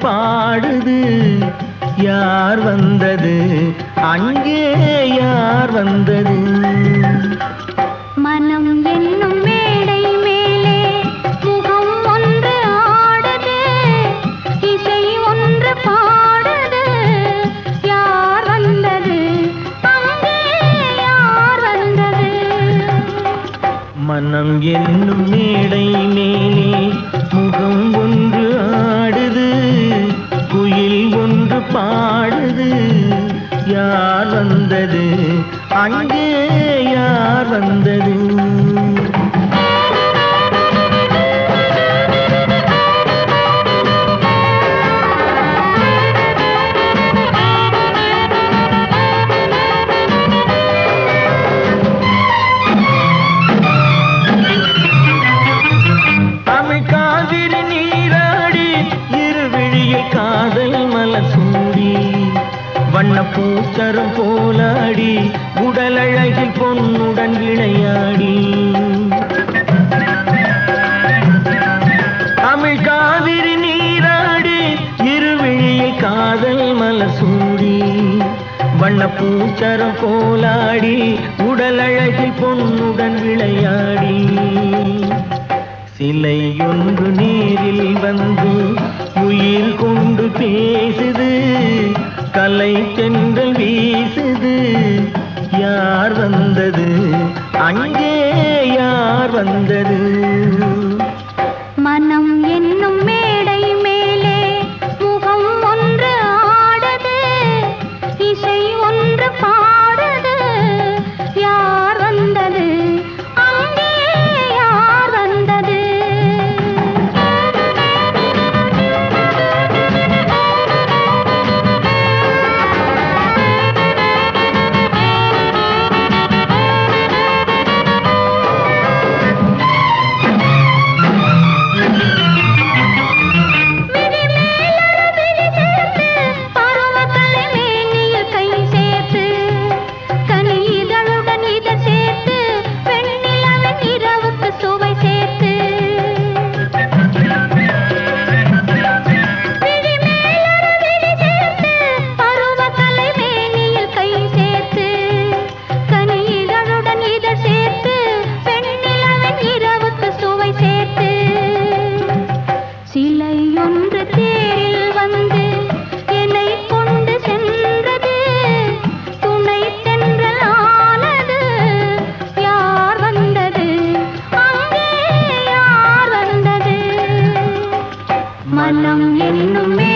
பாடுது யார் வந்தது அங்கே யார் வந்தது மனம் என்னும் மேடை மேலே முகம் ஒன்று ஆடுது இசை ஒன்று பாடுது யார் வந்தது அங்கே யார் வந்தது மனம் என்னும் மேடை மேலே முகம் ஒன்று ஆடுது குயில் ஒன்று பாடுது யார் வந்தது அங்கே யார் வந்தது தமிழ் காவிரி நீராடி இருவிழியை காதல் மலர் சூடி வண்ண பூச்சரம் போலாடி உடலழகில் பொன்னுடன் விளையாடி தமிழ் காவிரி நீராடி இருவிழியில் காதல் மலர் சூடி வண்ண பூச்சரம் போலாடி உடலழகில் பொன்னுடன் விளையாடி சிலை ஒன்று நேரில் வந்து உயிர் கொண்டு பேசுது கலை தென்றல் வீசுது யார் வந்தது அங்கே யார் வந்தது மனம் என்னும் மேடை மேலே முகம் ஒன்று ஆடுது இசை ஒன்று பாடுது யார் வந்தது அங்கே யார் வந்தது விழி மேலொரு விழி சேர்த்து, பருவக்கலை மேனியில் கை சேர்த்து, கனி இதழுடன் இதழ் சேர்த்து, வெண்ணிலவின் இரவுக்கு சுவை சேர்த்து. விழி மேலொரு விழி சேர்த்து, பருவக்கலை மேனியில் கை சேர்த்து, கனி இதழுடன் இதழ் சேர்த்து, வெண்ணிலவின் இரவுக்கு சுவை சேர்த்து சிலை ஒன்று தேரில் வந்து என்னை கொண்டு சென்றது துணை தென்றல் ஆனது யார் வந்தது அங்கே யார் வந்தது மனம் என்னும்